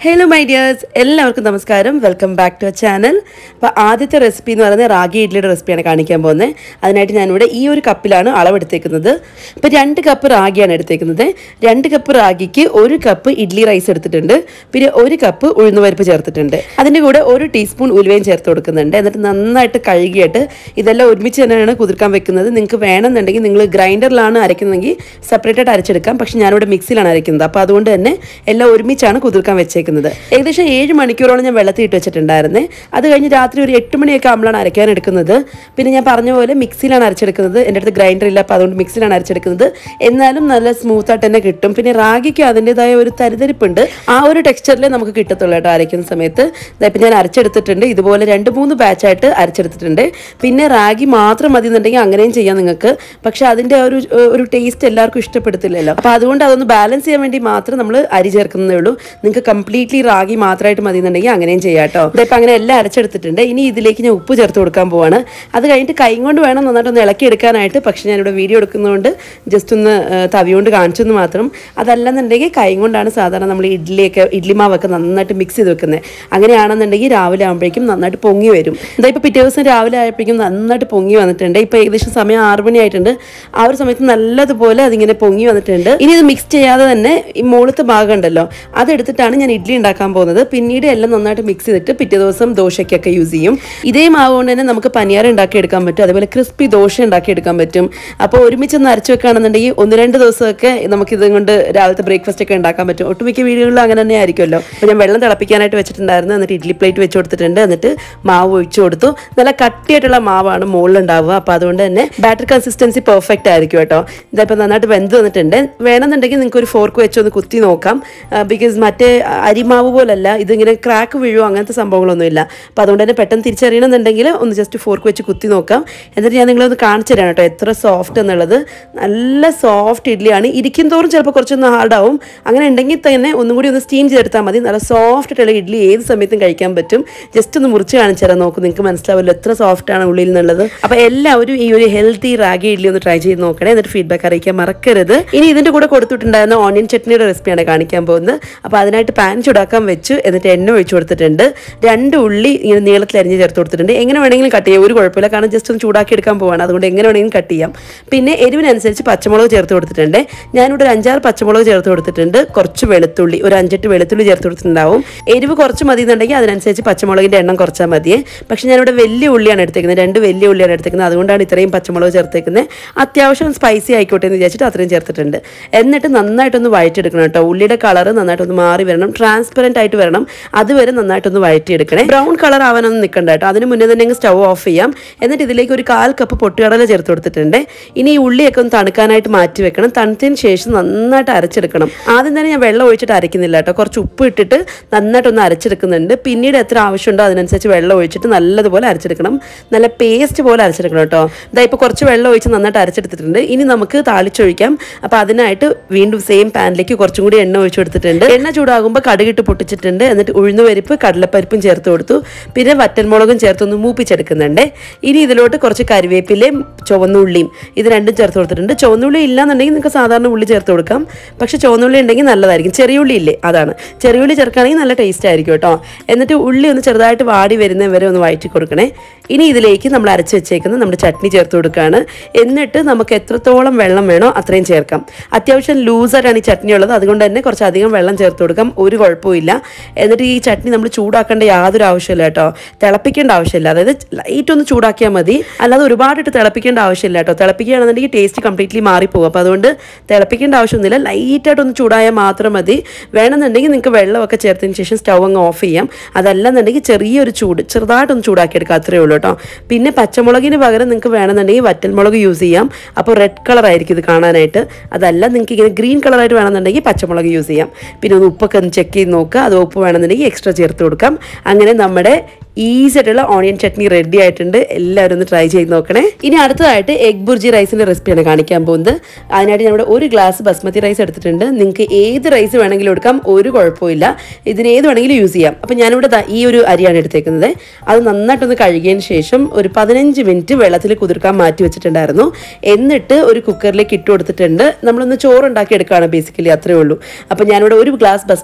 Hello my dears എല്ലാവർക്കും നമസ്കാരം welcome back to channel അപ്പോൾ ആദ്യത്തെ റെസിപ്പി എന്ന് പറയുന്നത് റാഗി ഇഡ്ലിയുടെ റെസിപ്പിയാണ് കാണിക്കാൻ പോകുന്നത് അതിനായിട്ട് ഞാനിവിടെ ഈ ഒരു കപ്പിലാണ് അളവെടുത്തേക്കുന്നത് അപ്പോൾ രണ്ട് കപ്പ് റാഗിയാണ് എടുത്തേക്കുന്നത് രണ്ട് കപ്പ് റാഗിക്ക് ഒരു കപ്പ് ഇഡ്ലി റൈസ് എടുത്തിട്ടുണ്ട് പിന്നെ ഒരു കപ്പ് ഉഴുന്നുപരിപ്പ് ചേർത്തിട്ടുണ്ട് അതിൻ്റെ കൂടെ ഒരു ടീസ്പൂൺ ഉലുവയും ചേർത്ത് കൊടുക്കുന്നുണ്ട് എന്നിട്ട് നന്നായിട്ട് കഴുകിയിട്ട് ഇതെല്ലാം ഒരുമിച്ച് തന്നെയാണ് കുതിർക്കാൻ വെക്കുന്നത് നിങ്ങൾക്ക് വേണമെന്നുണ്ടെങ്കിൽ നിങ്ങൾ ഗ്രൈൻഡറിലാണ് അരയ്ക്കുന്നതെങ്കിൽ സെപ്പറേറ്റ് ആയിട്ട് അരച്ചെടുക്കാം പക്ഷേ ഞാനിവിടെ മിക്സിയിലാണ് അരയ്ക്കുന്നത് അപ്പോൾ അതുകൊണ്ട് തന്നെ എല്ലാം ഒരുമിച്ചാണ് കുതിർക്കാൻ വെച്ചേക്കുന്നത് ഏകദേശം ഏഴ് മണിക്കൂറോളം ഞാൻ വെള്ളത്തിൽ ഇട്ട് വെച്ചിട്ടുണ്ടായിരുന്നേ അത് കഴിഞ്ഞ് രാത്രി ഒരു എട്ട് മണിയൊക്കെ ആകുമ്പോഴാണ് അരയ്ക്കാൻ എടുക്കുന്നത് പിന്നെ ഞാൻ പറഞ്ഞ പോലെ മിക്സിയിലാണ് അരച്ചെടുക്കുന്നത് എൻ്റെ അടുത്ത് ഗ്രൈൻഡർ ഇല്ല അപ്പോൾ അതുകൊണ്ട് മിക്സിയിലാണ് അരച്ചെടുക്കുന്നത് എന്നാലും നല്ല സ്മൂത്ത് ആയിട്ട് തന്നെ കിട്ടും പിന്നെ റാഗിക്ക് അതിൻ്റെതായ ഒരു തരിതരിപ്പുണ്ട് ആ ഒരു ടെക്സ്ചറിലേ നമുക്ക് കിട്ടത്തുള്ളൂ കേട്ടോ അരയ്ക്കുന്ന സമയത്ത് ദാ ഇപ്പം ഞാൻ അരച്ചെടുത്തിട്ടുണ്ട് ഇതുപോലെ രണ്ട് മൂന്ന് ബാച്ചായിട്ട് അരച്ചെടുത്തിട്ടുണ്ട് പിന്നെ റാഗി മാത്രം മതി എന്നുണ്ടെങ്കിൽ അങ്ങനെയും ചെയ്യാം നിങ്ങൾക്ക് പക്ഷെ അതിൻ്റെ ഒരു ഒരു ടേസ്റ്റ് എല്ലാവർക്കും ഇഷ്ടപ്പെടുത്തില്ലല്ലോ അപ്പോൾ അതുകൊണ്ട് അതൊന്ന് ബാലൻസ് ചെയ്യാൻ വേണ്ടി മാത്രം നമ്മൾ അരി ചേർക്കുന്നതേ ഉള്ളൂ നിങ്ങൾക്ക് കംപ്ലീറ്റ്ലി റാഗി മാത്രമായിട്ട് മതി എന്നുണ്ടെങ്കിൽ അങ്ങനെയും ചെയ്യാം കേട്ടോ ഇതിപ്പോൾ അങ്ങനെ എല്ലാം അരച്ചെടുത്തിട്ടുണ്ട് ഇനി ഇതിലേക്ക് ഞാൻ ഉപ്പ് ചേർത്ത് കൊടുക്കാൻ പോവാണ് അത് കഴിഞ്ഞിട്ട് കൈ കൊണ്ട് വേണം നന്നായിട്ടൊന്ന് ഇളക്കി എടുക്കാനായിട്ട് പക്ഷേ ഞാനിവിടെ വീഡിയോ എടുക്കുന്നതുകൊണ്ട് ജസ്റ്റ് ഒന്ന് ആ, തവി കൊണ്ട് കാണിച്ചെന്ന് മാത്രം അതല്ലെന്നുണ്ടെങ്കിൽ കൈ കൊണ്ടാണ് സാധാരണ നമ്മൾ ഇഡ്ഡലിയൊക്കെ ഇഡ്ലി മാവൊക്കെ നന്നായിട്ട് മിക്സ് ചെയ്ത് വെക്കുന്നത് അങ്ങനെയാണെന്നുണ്ടെങ്കിൽ രാവിലെ ആകുമ്പോഴേക്കും നന്നായിട്ട് പൊങ്ങി വരും എന്താ ഇപ്പോൾ പിറ്റേ ദിവസം രാവിലെ ആയപ്പോഴേക്കും നന്നായിട്ട് പൊങ്ങി വന്നിട്ടുണ്ട് ഇപ്പോൾ ഏകദേശം സമയം ആറ് മണി ആയിട്ടുണ്ട് ആ ഒരു സമയത്ത് നല്ലതുപോലെ അതിങ്ങനെ പൊങ്ങി വന്നിട്ടുണ്ട് ഇനി ഇത് മിക്സ് ചെയ്യാതെ തന്നെ ഈ മുകളത്തെ ഭാഗം ഉണ്ടല്ലോ അതെടുത്തിട്ടാണ് ഞാൻ ഇഡ്ഡലി ഉണ്ടാക്കാൻ പോകുന്നത് പിന്നീട് എല്ലാം നന്നായിട്ട് മിക്സ് ചെയ്തിട്ട് പിറ്റേ ദിവസം ദോശയ്ക്കൊക്കെ യൂസ് ചെയ്യും ഇതേ മാവ് കൊണ്ട് തന്നെ നമുക്ക് പനിയാരം ഉണ്ടാക്കി എടുക്കാൻ പറ്റും അതേപോലെ ക്രിസ്പി ദോശ ഉണ്ടാക്കി എടുക്കാൻ പറ്റും അപ്പോൾ ഒരുമിച്ച് ഒന്ന് അരച്ച് വെക്കുകയാണെന്നുണ്ടെങ്കിൽ ഒന്ന് രണ്ട് ദിവസമൊക്കെ നമുക്ക് ഇത് കൊണ്ട് രാവിലത്തെ ബ്രേക്ക്ഫാസ്റ്റ് ഒക്കെ ഉണ്ടാക്കാൻ പറ്റും ഒട്ടുമിക്ക വീടുകളിലും അങ്ങനെ തന്നെ ആയിരിക്കുമല്ലോ അപ്പോൾ ഞാൻ വെള്ളം തിളപ്പിക്കാനായിട്ട് വെച്ചിട്ടുണ്ടായിരുന്നു എന്നിട്ട് ഇഡ്ഡലി പ്ലേറ്റ് വെച്ച് കൊടുത്തിട്ടുണ്ട് എന്നിട്ട് മാവ് ഒഴിച്ചു കൊടുത്തു നല്ല കട്ടിയായിട്ടുള്ള മാവാണ് മുകളിൽ ഉണ്ടാവുക അപ്പോൾ അതുകൊണ്ട് തന്നെ ബാറ്റർ കൺസിസ്റ്റൻസി പെർഫെക്റ്റ് ആയിരിക്കും കേട്ടോ ഇതിപ്പോൾ നന്നായിട്ട് വെന്ത് വന്നിട്ടുണ്ട് വേണമെന്നുണ്ടെങ്കിൽ നിങ്ങൾക്ക് ഒരു ഫോർക്ക് വെച്ച് ഒന്ന് കുത്തി നോക്കാം ബിക്കോസ് മറ്റേ അരിമാവ് പോലല്ല ഇതിങ്ങനെ ക്രാക്ക് വീഴുമോ അങ്ങനത്തെ സംഭവങ്ങളൊന്നുമില്ല അപ്പോൾ അതുകൊണ്ട് തന്നെ പെട്ടെന്ന് തിരിച്ചറിയണമെന്നുണ്ടെങ്കിൽ ഒന്ന് ജസ്റ്റ് ഫോർക്ക് വെച്ച് കുത്തി നോക്കാം എന്നിട്ട് ഞാൻ നിങ്ങളൊന്ന് കാണിച്ചു തരാം കേട്ടോ എത്ര സോഫ്റ്റ് എന്നുള്ളത് നല്ല സോഫ്റ്റ് ഇഡ്ഡലിയാണ് ഇരിക്കും തോറും ചിലപ്പോൾ കുറച്ചൊന്ന് ഹാർഡാവും അങ്ങനെ ഉണ്ടെങ്കിൽ തന്നെ ഒന്നും കൂടി ഒന്ന് സ്റ്റീം ചെയ്തെടുത്താൽ മതി നല്ല സോഫ്റ്റ് ആയിട്ടുള്ള ഇഡ്ഡലി ഏത് സമയത്തും കഴിക്കാൻ പറ്റും ജസ്റ്റ് ഒന്ന് മുറിച്ച് കാണിച്ചു തരാം നോക്കും നിങ്ങൾക്ക് മനസ്സിലാവുമല്ലോ എത്ര സോഫ്റ്റ് ആണ് ഉള്ളിൽ നിന്നുള്ളത് അപ്പോൾ എല്ലാവരും ഈ ഒരു ഹെൽത്തി റാഗി ഇഡ്ഡലി ഒന്ന് ട്രൈ ചെയ്ത് നോക്കണേ എന്നിട്ട് ഫീഡ്ബാക്ക് അറിയിക്കാൻ മറക്കരുത് ഇനി ഇതിൻ്റെ കൂടെ കൊടുത്തിട്ടുണ്ടായിരുന്ന ഓണിയൻ ചട്നിയുടെ റെസിപ്പിയാണ് കാണിക്കാൻ പോകുന്നത് അപ്പോൾ അതിനായിട്ട് പാൻ ചൂടാക്കാൻ വെച്ചു എന്നിട്ട് എണ്ണ ഒഴിച്ചു കൊടുത്തിട്ടുണ്ട് രണ്ട് ഉള്ളി ഇങ്ങനെ നീളത്തിൽ അരിഞ്ഞ് ചേർത്ത് കൊടുത്തിട്ടുണ്ട് എങ്ങനെ വേണമെങ്കിലും കട്ട് ചെയ്യാം ഒരു കുഴപ്പമില്ല കാരണം ജസ്റ്റ് ഒന്ന് ചൂടാക്കി എടുക്കാൻ പോവാണ് അതുകൊണ്ട് എങ്ങനെ വേണമെങ്കിലും കട്ട് ചെയ്യാം പിന്നെ എരിവിനനുസരിച്ച് പച്ചമുളക് ചേർത്ത് കൊടുത്തിട്ടുണ്ട് ഞാനിവിടെ ഒരു അഞ്ചാറ് പച്ചമുളക് ചേർത്ത് കൊടുത്തിട്ടുണ്ട് കുറച്ച് വെളുത്തുള്ളി ഒരു അഞ്ചെട്ട് വെളുത്തുള്ളി ചേർത്ത് കൊടുത്തിട്ടുണ്ടാവും എരിവ് കുറച്ച് മതി എന്നുണ്ടെങ്കിൽ അതിനനുസരിച്ച് പച്ചമുളകിൻ്റെ എണ്ണം കുറച്ചാൽ മതിയേ പക്ഷേ ഞാനിവിടെ വലിയ ഉള്ളിയാണ് എടുത്തേക്കുന്നത് രണ്ട് വലിയ ഉള്ളിയാണ് എടുത്തേക്കുന്നത് അതുകൊണ്ടാണ് ഇത്രയും പച്ചമുളക് ചേർത്തേക്കുന്നത് അത്യാവശ്യം സ്പൈസി ആയിക്കോട്ടെ എന്ന് വിചാരിച്ചിട്ട് അത്രയും ചേർത്തിട്ടുണ്ട് എന്നിട്ട് നന്നായിട്ടൊന്ന് വഴറ്റിയെടുക്കണം കേട്ടോ ഉള്ളിയുടെ കളർ നന്നായിട്ടൊന്ന് മാറി വരണം ട്രാൻസ്പെറൻ്റ് ആയിട്ട് വരണം അതുവരെ നന്നായിട്ടൊന്ന് വഴറ്റിയെടുക്കണേ ബ്രൗൺ കളർ ആവാനൊന്നും നിൽക്കണ്ട കേട്ടോ അതിന് മുന്നേ തന്നെ സ്റ്റൗ ഓഫ് ചെയ്യാം എന്നിട്ട് ഇതിലേക്ക് ഒരു കാൽ കപ്പ് പൊട്ടുകടല ചേർത്ത് കൊടുത്തിട്ടുണ്ട് ഇനി ഈ ഉള്ളിയൊക്കെ ഒന്ന് തണുക്കാനായിട്ട് മാറ്റി വെക്കണം തണുത്തതിന് ശേഷം നന്നായിട്ട് അരച്ചെടുക്കണം ആദ്യം തന്നെ ഞാൻ വെള്ളം ഒഴിച്ചിട്ട് അരയ്ക്കുന്നില്ല കേട്ടോ കുറച്ച് ഉപ്പ് ഇട്ടിട്ട് നന്നായിട്ടൊന്ന് അരച്ചെടുക്കുന്നുണ്ട് പിന്നീട് എത്ര ആവശ്യമുണ്ടോ അതിനനുസരിച്ച് വെള്ളം ഒഴിച്ചിട്ട് നല്ലതുപോലെ അരച്ചെടുക്കണം നല്ല പേസ്റ്റ് പോലെ അരച്ചെടുക്കണം കേട്ടോ ഇതാ ഇപ്പോൾ കുറച്ച് വെള്ളം ഒഴിച്ച് നന്നായിട്ട് അരച്ചെടുത്തിട്ടുണ്ട് ഇനി നമുക്ക് താളിച്ചൊഴിക്കാം അപ്പോൾ അതിനായിട്ട് വീണ്ടും സെയിം പാനിലേക്ക് കുറച്ചും കൂടി എണ്ണ ഒഴിച്ചു കൊടുത്തിട്ടുണ്ട് എണ്ണ ചൂടാകുമ്പോൾ കടുകിട്ട് പൊട്ടിച്ചിട്ടുണ്ട് എന്നിട്ട് ഉഴുന്നുപരിപ്പ് കടലപ്പരിപ്പും ചേർത്ത് കൊടുത്തു പിന്നെ വറ്റൽമുളകും ചേർത്തൊന്ന് മൂപ്പിച്ചെടുക്കുന്നുണ്ട് ഇനി ഇതിലോട്ട് കുറച്ച് കരിവേപ്പിലയും ചുവന്നുള്ളിയും ഇത് രണ്ടും ചേർത്ത് കൊടുത്തിട്ടുണ്ട് ചുവന്നുള്ളി ഇല്ലാന്നുണ്ടെങ്കിൽ നിങ്ങൾക്ക് സാധാരണ ഉള്ളി ചേർത്ത് കൊടുക്കാം പക്ഷെ ചുവന്നുള്ളി ഉണ്ടെങ്കിൽ നല്ലതായിരിക്കും ചെറിയ ഉള്ളി ഇല്ലേ അതാണ് ചെറിയ ഉള്ളി ചേർക്കുകയാണെങ്കിൽ നല്ല ടേസ്റ്റ് ആയിരിക്കും കേട്ടോ എന്നിട്ട് ഉള്ളി ഒന്ന് ചെറുതായിട്ട് വാടി വരുന്ന വരെ ഒന്ന് വഴറ്റി കൊടുക്കണേ ഇനി ഇതിലേക്ക് നമ്മൾ അരച്ച് വെച്ചേക്കുന്ന നമ്മുടെ ചട്നി ചേർത്ത് കൊടുക്കുകയാണ് എന്നിട്ട് നമുക്ക് എത്രത്തോളം വെള്ളം വേണോ അത്രയും ചേർക്കാം അത്യാവശ്യം ലൂസായിട്ടാണ് ഈ ചട്നി ഉള്ളത് അതുകൊണ്ട് തന്നെ കുറച്ച് അധികം വെള്ളം ചേർത്ത് കൊടുക്കാം ഒരു കുഴപ്പമില്ല എന്നിട്ട് ഈ ചട്നി നമ്മൾ ചൂടാക്കേണ്ട യാതൊരു ആവശ്യമില്ല കേട്ടോ തിളപ്പിക്കേണ്ട ആവശ്യമില്ല അതായത് ലൈറ്റ് ഒന്ന് ചൂടാക്കിയാൽ മതി അല്ലാതെ ഒരുപാടിട്ട് തിളപ്പിക്കേണ്ട ആവശ്യമില്ല കേട്ടോ തിളപ്പിക്കുകയാണെന്നുണ്ടെങ്കിൽ ടേസ്റ്റ് കംപ്ലീറ്റ്ലി മാറിപ്പോകും അപ്പോൾ അതുകൊണ്ട് തിളപ്പിക്കേണ്ട ആവശ്യമൊന്നുമില്ല ലൈറ്റായിട്ട് ഒന്ന് ചൂടായാൽ മാത്രം മതി വേണമെന്നുണ്ടെങ്കിൽ നിങ്ങൾക്ക് വെള്ളമൊക്കെ ചേർത്തതിന് ശേഷം സ്റ്റൗ അങ്ങ് ഓഫ് ചെയ്യാം അതല്ലെന്നുണ്ടെങ്കിൽ ചെറിയൊരു ചൂട് ചെറുതായിട്ടൊന്ന് ചൂടാക്കി എടുക്കുക അത്രയേ ഉള്ളൂ കേട്ടോ പിന്നെ പച്ചമുളകിന് പകരം നിങ്ങൾക്ക് വേണമെന്നുണ്ടെങ്കിൽ വറ്റൽമുളക് യൂസ് ചെയ്യാം അപ്പോൾ റെഡ് കളർ ആയിരിക്കും ഇത് കാണാനായിട്ട് അതല്ല നിങ്ങൾക്ക് ഇങ്ങനെ ഗ്രീൻ കളറായിട്ട് വേണമെന്നുണ്ടെങ്കിൽ പച്ചമുളക് യൂസ് ചെയ്യാം പിന്നെ ഒന്ന് ഉപ്പൊക്കെ ഒന്ന് ചെക്ക് ചെയ്ത് നോക്കുക അത് ഉപ്പ് വേണമെന്നുണ്ടെങ്കിൽ എക്സ്ട്രാ ചേർത്ത് കൊടുക്കാം അങ്ങനെ നമ്മുടെ ഈസി ആയിട്ടുള്ള ഓണിയൻ ചട്നി റെഡി ആയിട്ടുണ്ട് എല്ലാവരും ഒന്ന് ട്രൈ ചെയ്ത് നോക്കണേ ഇനി അടുത്തതായിട്ട് എഗ് ബുർജി റൈസിൻ്റെ റെസിപ്പിയാണ് കാണിക്കാൻ പോകുന്നത് അതിനായിട്ട് ഞാൻ ഇവിടെ ഒരു ഗ്ലാസ് ബസ്മതി റൈസ് എടുത്തിട്ടുണ്ട് നിങ്ങൾക്ക് ഏത് റൈസ് വേണമെങ്കിലും എടുക്കാം ഒരു കുഴപ്പമില്ല ഇതിന് ഏത് വേണമെങ്കിലും യൂസ് ചെയ്യാം അപ്പോൾ ഞാനിവിടെ ദാ ഈ ഒരു അരിയാണ് എടുത്തേക്കുന്നത് അത് നന്നായിട്ടൊന്ന് കഴുകിയതിന് ശേഷം ഒരു പതിനഞ്ച് മിനിറ്റ് വെള്ളത്തിൽ കുതിർക്കാൻ മാറ്റി വെച്ചിട്ടുണ്ടായിരുന്നു എന്നിട്ട് ഒരു കുക്കറിലേക്ക് ഇട്ട് കൊടുത്തിട്ടുണ്ട് നമ്മളൊന്ന് ചോറ് ഉണ്ടാക്കി എടുക്കുകയാണ് ബേസിക്കലി അത്രേ ഉള്ളൂ അപ്പോൾ ഞാനിവിടെ ഒരു ഗ്ലാസ് ബസ്മതി റൈസ്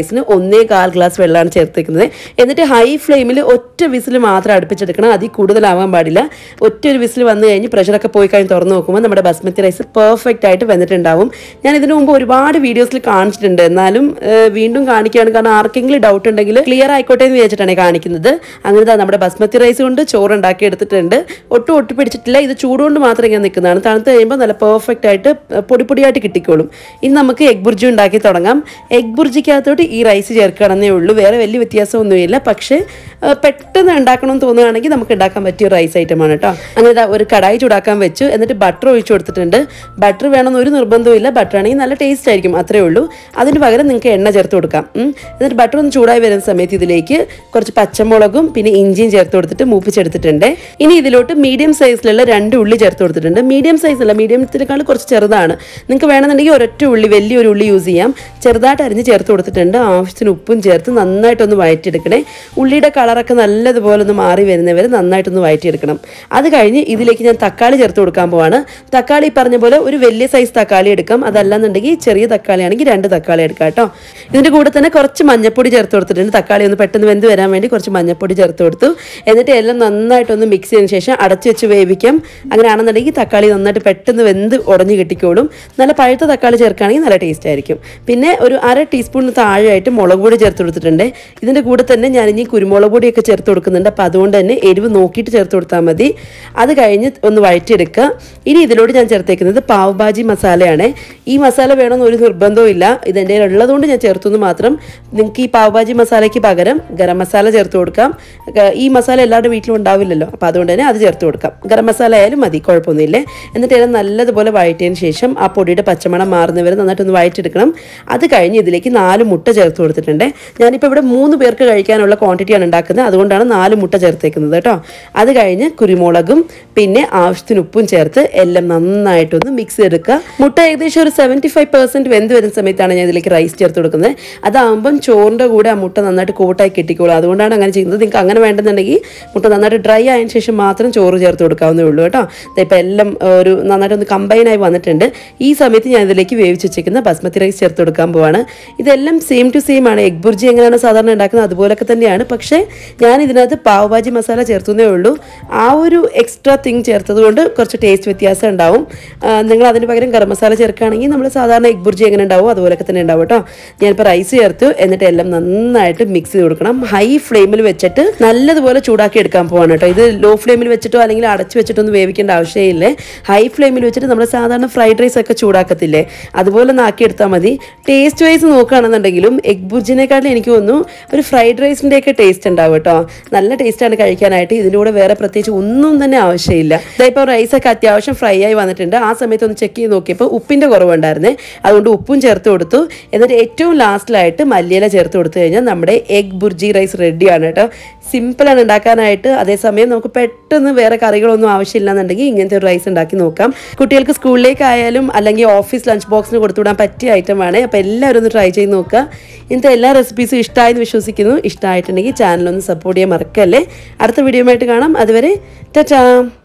റൈസിന് ഒന്നേ കാൽ ഗ്ലാസ് വെള്ളമാണ് ചേർത്തേക്കുന്നത് എന്നിട്ട് ഹൈ ഫ്ലെയിമിൽ ഒറ്റ വിസിൽ മാത്രം അടുപ്പിച്ചെടുക്കണം അതിൽ കൂടുതലാവാൻ പാടില്ല ഒറ്റ ഒരു വിസിൽ വന്നു കഴിഞ്ഞ് പ്രഷറൊക്കെ പോയി കഴിഞ്ഞ് തുറന്ന് നോക്കുമ്പോൾ നമ്മുടെ ബസ്മതി റൈസ് പെർഫെക്റ്റ് ആയിട്ട് വെന്തിട്ടുണ്ടാവും ഞാൻ ഇതിനു മുമ്പ് ഒരുപാട് വീഡിയോസിൽ കാണിച്ചിട്ടുണ്ട് എന്നാലും ഏഹ്, വീണ്ടും കാണിക്കുകയാണ് കാരണം ആർക്കെങ്കിലും ഡൗട്ട് ഉണ്ടെങ്കിൽ ക്ലിയർ ആയിക്കോട്ടെ എന്ന് വിചാരിച്ചിട്ടാണ് കാണിക്കുന്നത് അങ്ങനെ ദാ നമ്മുടെ ബസ്മതി റൈസ് കൊണ്ട് ചോറ് ഉണ്ടാക്കി എടുത്തിട്ടുണ്ട് ഒട്ടും ഒട്ടി പിടിച്ചിട്ടില്ല ഇത് ചൂടുകൊണ്ട് മാത്രം ഇങ്ങനെ നിൽക്കുന്നതാണ് തണുത്ത് കഴിയുമ്പോൾ നല്ല പെർഫെക്റ്റ് ആയിട്ട് പൊടി പൊടിയായിട്ട് കിട്ടിക്കോളും ഇനി നമുക്ക് എഗ് ബുർജി ഉണ്ടാക്കി തുടങ്ങാം എഗ് ബുർജിക്കകത്തോട്ട് ഈ റൈസ് ചേർക്കണമെന്നേ ഉള്ളൂ വേറെ വലിയ വ്യത്യാസമൊന്നുമില്ല പക്ഷേ ആ, പെട്ടെന്ന് ഉണ്ടാക്കണം എന്ന് തോന്നുകയാണെങ്കിൽ നമുക്ക് ഉണ്ടാക്കാൻ പറ്റിയ ഒരു റൈസ് ഐറ്റമാണ് കേട്ടോ അങ്ങനെ ദാ ഒരു കടായി ചൂടാക്കാൻ വെച്ചു എന്നിട്ട് ബട്ടർ ഒഴിച്ചു കൊടുത്തിട്ടുണ്ട് ബട്ടർ വേണമെന്ന് ഒരു നിർബന്ധമില്ല ബട്ടർ ആണെങ്കിൽ നല്ല ടേസ്റ്റ് ആയിരിക്കും അത്രേ ഉള്ളൂ അതിന് പകരം നിങ്ങൾക്ക് എണ്ണ ചേർത്ത് കൊടുക്കാം ഉം. എന്നിട്ട് ബട്ടർ ഒന്ന് ചൂടായി വരുന്ന സമയത്ത് ഇതിലേക്ക് കുറച്ച് പച്ചമുളകും പിന്നെ ഇഞ്ചിയും ചേർത്ത് കൊടുത്തിട്ട് മൂപ്പിച്ചെടുത്തിട്ടുണ്ട് ഇനി ഇതിലോട്ട് മീഡിയം സൈസിലുള്ള രണ്ട് ഉള്ളി ചേർത്ത് കൊടുത്തിട്ടുണ്ട് മീഡിയം സൈസല്ല മീഡിയത്തിനേക്കാൾ കുറച്ച് ചെറുതാണ് നിങ്ങൾക്ക് വേണമെന്നുണ്ടെങ്കിൽ ഒരൊറ്റ ഉള്ളി വലിയൊരു ഉള്ളി യൂസ് ചെയ്യാം ചെറുതായിട്ട് അരിഞ്ഞ് ചേർത്ത് കൊടുത്തിട്ടുണ്ട് ആവശ്യത്തിന് ഉപ്പും ചേർത്ത് നന്നായിട്ടൊന്ന് വഴറ്റിയെടുക്കണേ ഉള്ളിയുടെ കളറൊക്കെ നല്ലതുപോലെ ഒന്ന് മാറി വരുന്നവരെ നന്നായിട്ടൊന്ന് വഴറ്റിയെടുക്കണം അത് കഴിഞ്ഞ് ഇതിലേക്ക് ഞാൻ തക്കാളി ചേർത്ത് കൊടുക്കാൻ പോവാണ് തക്കാളി ഈ പറഞ്ഞ പോലെ ഒരു വലിയ സൈസ് തക്കാളി എടുക്കാം അതല്ലാന്നുണ്ടെങ്കിൽ ചെറിയ തക്കാളി ആണെങ്കിൽ രണ്ട് തക്കാളി എടുക്കാം കേട്ടോ ഇതിൻ്റെ കൂടെ തന്നെ കുറച്ച് മഞ്ഞപ്പൊടി ചേർത്ത് കൊടുത്തിട്ടുണ്ട് തക്കാളി ഒന്ന് പെട്ടെന്ന് വെന്ത് വരാൻ വേണ്ടി കുറച്ച് മഞ്ഞപ്പൊടി ചേർത്ത് കൊടുത്തു എന്നിട്ട് എല്ലാം നന്നായിട്ടൊന്ന് മിക്സ് ചെയ്തതിന് ശേഷം അടച്ചു വെച്ച് വേവിക്കാം അങ്ങനെയാണെന്നുണ്ടെങ്കിൽ തക്കാളി നന്നായിട്ട് പെട്ടെന്ന് വെന്ത് ഉടഞ്ഞു കിട്ടിക്കോളും നല്ല പഴുത്ത തക്കാളി ചേർക്കുകയാണെങ്കിൽ നല്ല ടേസ്റ്റ് ആയിരിക്കും പിന്നെ ഒരു അര ടീസ്പൂണിന് താഴെയായിട്ട് മുളക് പൊടി ചേർത്ത് കൊടുത്തിട്ടുണ്ട് ഇതിൻ്റെ കൂടെ തന്നെ ഞാൻ ഇനി കുരുമുളക് പൊടിയൊക്കെ ചേർത്ത് കൊടുക്കുന്നുണ്ട് അപ്പോൾ അതുകൊണ്ട് തന്നെ എരിവ് നോക്കിയിട്ട് ചേർത്ത് കൊടുത്താൽ മതി അത് കഴിഞ്ഞ് ഒന്ന് വഴറ്റിയെടുക്കുക ഇനി ഇതിലോട്ട് ഞാൻ ചേർത്തേക്കുന്നത് പാവ് ഭാജി മസാലയാണ് ഈ മസാല വേണമെന്ന് ഒരു നിർബന്ധവും ഇല്ല ഇതെൻ്റെ ഉള്ളതുകൊണ്ട് ഞാൻ ചേർത്തെന്ന് മാത്രം നിങ്ങൾക്ക് ഈ പാവ് ഭാജി മസാലയ്ക്ക് പകരം ഗരം മസാല ചേർത്ത് കൊടുക്കാം ഗ- ഈ മസാല എല്ലാവരുടെ വീട്ടിലും ഉണ്ടാവില്ലല്ലോ അപ്പോൾ അതുകൊണ്ട് തന്നെ അത് ചേർത്ത് കൊടുക്കാം ഗരം മസാല ആയാലും മതി കുഴപ്പമൊന്നുമില്ലേ എന്നിട്ട് എല്ലാം നല്ലതുപോലെ വഴറ്റിയതിന് ശേഷം ആ പൊടിയുടെ പച്ചമണം മാറുന്നവരെ നന്നായിട്ടൊന്ന് വഴറ്റിയെടുക്കണം അത് കഴിഞ്ഞ് ഇതിലേക്ക് നാല് മുട്ട ചേർത്ത് കൊടുത്തിട്ടുണ്ട് ഞാനിപ്പോൾ ഇവിടെ മൂന്ന് പേർക്ക് കഴിക്കാനുള്ള ക്വാണ്ടിറ്റിയാണ് ഉണ്ടാക്കുന്നത് അതുകൊണ്ടാണ് നാല് മുട്ട ചേർത്തേക്കുന്നത് കേട്ടോ അത് കഴിഞ്ഞ് കുരുമുളകും പിന്നെ ആവശ്യത്തിന് ഉപ്പും ചേർത്ത് എല്ലാം നന്നായിട്ടൊന്ന് മിക്സ് ചെയ്തെടുക്കുക മുട്ട ഏകദേശം ഒരു സെവൻറ്റി ഫൈവ് പെർസെൻറ്റ് വെന്ത് വരുന്ന സമയത്താണ് ഞാൻ ഇതിലേക്ക് റൈസ് ചേർത്ത് കൊടുക്കുന്നത് അതാകുമ്പം ചോറിൻ്റെ കൂടെ ആ മുട്ട നന്നായിട്ട് കോട്ടായി കിട്ടിക്കോളും അതുകൊണ്ടാണ് അങ്ങനെ ചെയ്യുന്നത് നിങ്ങൾക്ക് അങ്ങനെ വേണ്ടെന്നുണ്ടെങ്കിൽ മുട്ട നന്നായിട്ട് ഡ്രൈ ആയതിനു ശേഷം മാത്രം ചോറ് ചേർത്ത് കൊടുക്കാവുന്നേ ഉള്ളൂ കേട്ടോ ഇപ്പം എല്ലാം ഏഹ്, ഒരു നന്നായിട്ടൊന്ന് കമ്പൈനായി വന്നിട്ടുണ്ട് ഈ സമയത്ത് ഞാൻ ഇതിലേക്ക് വേവിച്ച് വെച്ചിരിക്കുന്ന ബസ്മതി റൈസ് ചേർത്ത് കൊടുക്കാൻ പോവാണ് ഇതെല്ലാം സെയിം ടു സെയിം ആണ് എഗ് ബുർജി എങ്ങനെയാണ് സാധാരണ ഉണ്ടാക്കുന്നത് അതുപോലൊക്കെ തന്നെയാണ് പക്ഷേ ഞാൻ ഇതിനകത്ത് പാവ് ഭാജി മസാല ചേർത്തുന്നേ ഉള്ളൂ ആ ഒരു എക്സ്ട്രാ തിങ് ചേർത്തത് കൊണ്ട് കുറച്ച് ടേസ്റ്റ് വ്യത്യാസം ഉണ്ടാവും ആ, നിങ്ങൾ അതിന് പകരം ഗരം മസാല ചേർക്കുകയാണെങ്കിൽ നമ്മൾ സാധാരണ എഗ് ബുർജി എങ്ങനെ ഉണ്ടാവും അതുപോലൊക്കെ തന്നെ ഉണ്ടാവും കേട്ടോ ഞാനിപ്പോൾ റൈസ് ചേർത്തു എന്നിട്ട് എല്ലാം നന്നായിട്ട് മിക്സ് ചെയ്ത് കൊടുക്കണം ഹൈ ഫ്ലെയിമിൽ വെച്ചിട്ട് നല്ലതുപോലെ ചൂടാക്കി എടുക്കാൻ പോവാണ് കേട്ടോ ഇത് ലോ ഫ്ലെയിമിൽ വെച്ചിട്ടോ അല്ലെങ്കിൽ അടച്ചു വെച്ചിട്ടോ ഒന്നും വേവിക്കേണ്ട ആവശ്യമില്ല ഹൈ ഫ്ലെയിമിൽ വെച്ചിട്ട് നമ്മൾ സാധാരണ ഫ്രൈഡ് റൈസ് ഒക്കെ ചൂടാക്കത്തില്ലേ അതുപോലെ ഒന്ന് ആക്കി എടുത്താൽ മതി ടേസ്റ്റ് വൈസ് നോക്കുകയാണെന്നുണ്ടെങ്കിലും എഗ് ബുർജിനെക്കാട്ടിലും എനിക്ക് തോന്നുന്നു ഒരു ഫ്രൈഡ് റൈസിൻ്റെ ഒക്കെ ടേസ്റ്റ് ഉണ്ടാവും കേട്ടോ നല്ല ടേസ്റ്റാണ് കഴിക്കാനായിട്ട് ഇതിൻ്റെ കൂടെ വേറെ പ്രത്യേകിച്ച് ഒന്നും തന്നെ ആവശ്യമില്ല ഇതായിപ്പോൾ റൈസൊക്കെ അത്യാവശ്യം ഫ്രൈ ആയി വന്നിട്ടുണ്ട് ആ സമയത്ത് ഒന്ന് ചെക്ക് ചെയ്ത് നോക്കിയപ്പോൾ ഉപ്പിൻ്റെ കുറവുണ്ടായിരുന്നേ അതുകൊണ്ട് ഉപ്പും ചേർത്ത് കൊടുത്തു എന്നിട്ട് ഏറ്റവും ലാസ്റ്റിലായിട്ട് മല്ലിയില ചേർത്ത് കൊടുത്തു കഴിഞ്ഞാൽ നമ്മുടെ എഗ് ബുർജി റൈസ് റെഡിയാണ് കേട്ടോ സിമ്പിളാണ് ഉണ്ടാക്കാനായിട്ട് അതേസമയം നമുക്ക് പെട്ടെന്ന് വേറെ കറികളൊന്നും ആവശ്യമില്ല എന്നുണ്ടെങ്കിൽ ഇങ്ങനത്തെ ഒരു റൈസ് ഉണ്ടാക്കി നോക്കാം കുട്ടികൾക്ക് സ്കൂളിലേക്കായാലും അല്ലെങ്കിൽ ഓഫീസ് ലഞ്ച് ബോക്സിന് കൊടുത്തുവിടാൻ പറ്റിയ ഐറ്റമാണ് അപ്പോൾ എല്ലാവരും ഒന്ന് ട്രൈ ചെയ്ത് നോക്കുക ഇന്നത്തെ എല്ലാ റെസിപ്പീസും ഇഷ്ടമായെന്ന് വിശ്വസിക്കുന്നു ഇഷ്ടമായിട്ടുണ്ടെങ്കിൽ ചാനലൊന്ന് സപ്പോർട്ട് ചെയ്യാൻ മറക്കല്ലേ അടുത്ത വീഡിയോ ആയിട്ട് കാണാം അതുവരെ ടാറ്റാ